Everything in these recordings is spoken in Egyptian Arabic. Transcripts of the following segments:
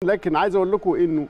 لكن عايز اقول لكم انه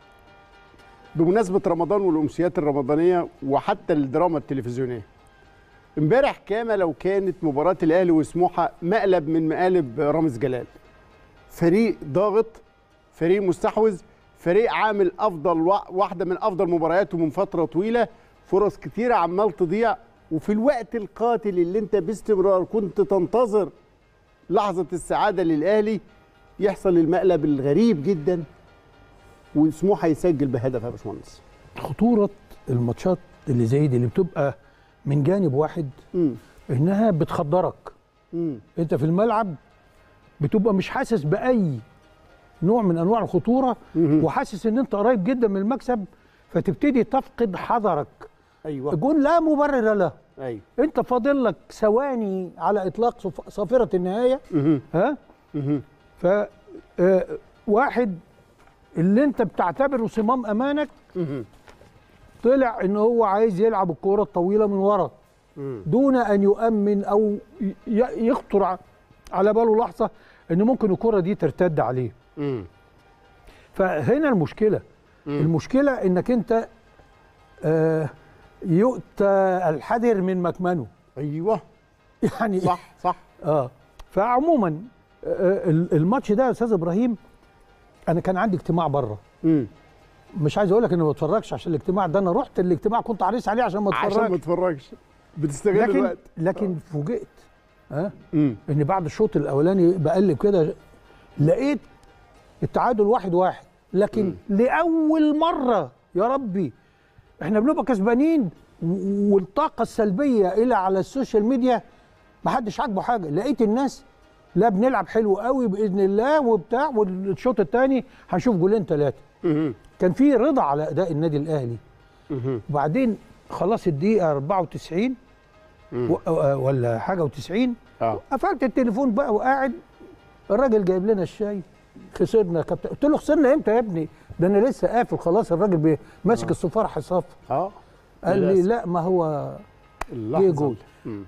بمناسبه رمضان والامسيات الرمضانيه وحتى الدراما التلفزيونيه امبارح كما لو كانت مباراه الاهلي وسموحه مقلب من مقالب رامز جلال فريق ضاغط فريق مستحوذ فريق عامل افضل واحده من افضل مبارياته من فتره طويله فرص كتيره عمال تضيع وفي الوقت القاتل اللي انت باستمرار كنت تنتظر لحظه السعاده للاهلي يحصل المقلب الغريب جدا وسموحه يسجل بهدف يا باشمهندس خطوره الماتشات اللي زي دي اللي بتبقى من جانب واحد مم. انها بتخدرك مم. انت في الملعب بتبقى مش حاسس باي نوع من انواع الخطوره مم. وحاسس ان انت قريب جدا من المكسب فتبتدي تفقد حذرك ايوه الجون لا مبرر له ايوه انت فاضل لك ثواني على اطلاق صف- صافره النهايه مهم. ها مهم. ف آه، واحد اللي انت بتعتبره صمام امانك مهم. طلع ان هو عايز يلعب الكوره الطويله من ورا مم. دون ان يؤمن او ي- ي- يخطر ع- على باله لحظه ان ممكن الكوره دي ترتد عليه مم. فهنا المشكله مم. المشكله انك انت آه، يؤتى الحذر من مكمنه ايوه يعني صح صح اه فعموما آه، ال- الماتش ده يا استاذ ابراهيم انا كان عندي اجتماع بره مم. مش عايز اقول لك اني ما بتفرجش عشان الاجتماع ده انا رحت الاجتماع كنت حريص عليه عشان ما عشان ما اتفرجش تتفرجش بتستغل لكن الوقت لكن فوجئت ها مم. ان بعد الشوط الاولاني بقلب كده لقيت التعادل واحد واحد لكن لاول مره يا ربي احنا بنبقى كسبانين و- والطاقه السلبيه الى على السوشيال ميديا ما حدش عاجبه حاجه لقيت الناس لا بنلعب حلو قوي باذن الله وبتاع والشوط الثاني هنشوف جولين ثلاثه مهم. كان في رضا على اداء النادي الاهلي مهم. وبعدين خلاص الدقيقه 94 مم. و- آه، ولا حاجه و90 اه قفلت التليفون بقى وقاعد الراجل جايب لنا الشاي خسرنا يا كابتن قلت له خسرنا امتى يا ابني ده انا لسه قافل خلاص الراجل بي- ماسك الصفار حصاف اه قال لي للأسف. لا ما هو اللحظه جول. مم.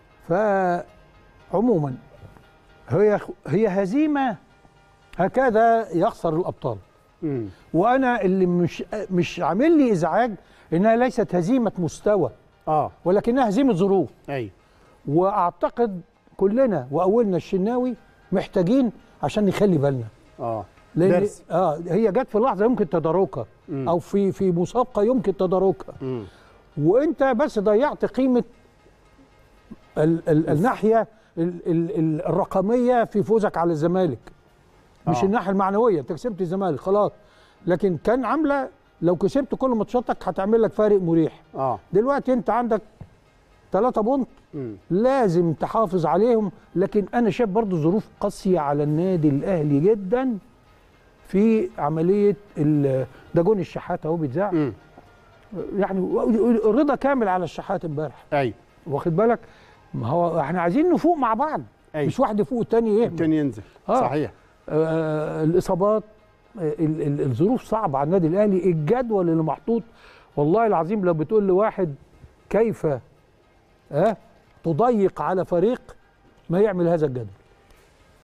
فعموما هي هي هزيمه هكذا يخسر الابطال مم. وانا اللي مش مش عامل لي ازعاج انها ليست هزيمه مستوى اه ولكنها هزيمه ظروف ايوه واعتقد كلنا واولنا الشناوي محتاجين عشان نخلي بالنا اه لان درس. اه هي جت في لحظه يمكن تداركها مم. او في في مسابقه يمكن تداركها مم. وانت بس ضيعت قيمه ال ال الناحيه ال ال ال الرقميه في فوزك على الزمالك مش آه. الناحيه المعنويه انت كسبت الزمالك خلاص لكن كان عامله لو كسبت كل ماتشاتك هتعمل لك فارق مريح اه دلوقتي انت عندك ثلاثة بونت مم. لازم تحافظ عليهم لكن انا شايف برضو ظروف قاسيه على النادي الاهلي جدا في عمليه ال- ده جون الشحات اهو بيتذاع مم. يعني رضا كامل على الشحات امبارح ايوه واخد بالك ما هو احنا عايزين نفوق مع بعض أيوة. مش واحد يفوق والتاني يهمل التاني ينزل آه. صحيح آه الاصابات آه ال- ال- الظروف صعبه على النادي الاهلي الجدول اللي محطوط والله العظيم لو بتقول لواحد كيف آه تضيق على فريق ما يعمل هذا الجدول